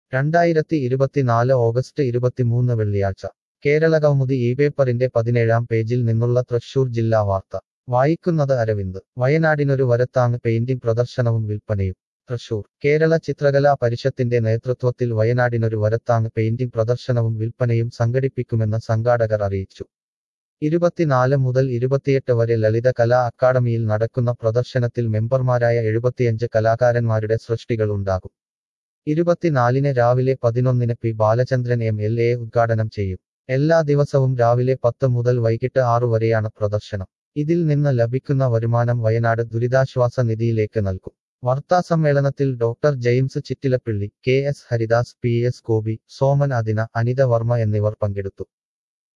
രണ്ടായിരത്തി ഇരുപത്തിനാല് ഓഗസ്റ്റ് ഇരുപത്തിമൂന്ന് വെള്ളിയാഴ്ച കേരള കൗമുദി ഈ പേപ്പറിന്റെ പതിനേഴാം പേജിൽ നിന്നുള്ള തൃശൂർ ജില്ലാ വാർത്ത വായിക്കുന്നത് അരവിന്ദ് വയനാടിനൊരു വരത്താങ് പെയിന്റിംഗ് പ്രദർശനവും വിൽപ്പനയും തൃശൂർ കേരള ചിത്രകലാ പരിഷത്തിന്റെ നേതൃത്വത്തിൽ വയനാടിനൊരു വരത്താങ് പെയിന്റിംഗ് പ്രദർശനവും വിൽപ്പനയും സംഘടിപ്പിക്കുമെന്ന് സംഘാടകർ അറിയിച്ചു ഇരുപത്തിനാല് മുതൽ ഇരുപത്തിയെട്ട് വരെ ലളിത കലാ അക്കാദമിയിൽ നടക്കുന്ന പ്രദർശനത്തിൽ മെമ്പർമാരായ എഴുപത്തിയഞ്ച് കലാകാരന്മാരുടെ സൃഷ്ടികൾ ഉണ്ടാകും ഇരുപത്തിനാലിന് രാവിലെ പതിനൊന്നിന് P Balachandran M L A ഉദ്ഘാടനം ചെയ്യും എല്ലാ ദിവസവും രാവിലെ പത്ത് മുതൽ വൈകിട്ട് ആറു വരെയാണ് പ്രദർശനം ഇതിൽ നിന്ന് ലഭിക്കുന്ന വരുമാനം വയനാട് ദുരിതാശ്വാസ നിധിയിലേക്ക് നൽകും വാർത്താസമ്മേളനത്തിൽ doctor James Chittilappilly K S Haridas P S Gopi Soman Adina Anitha Varma എന്നിവർ പങ്കെടുത്തു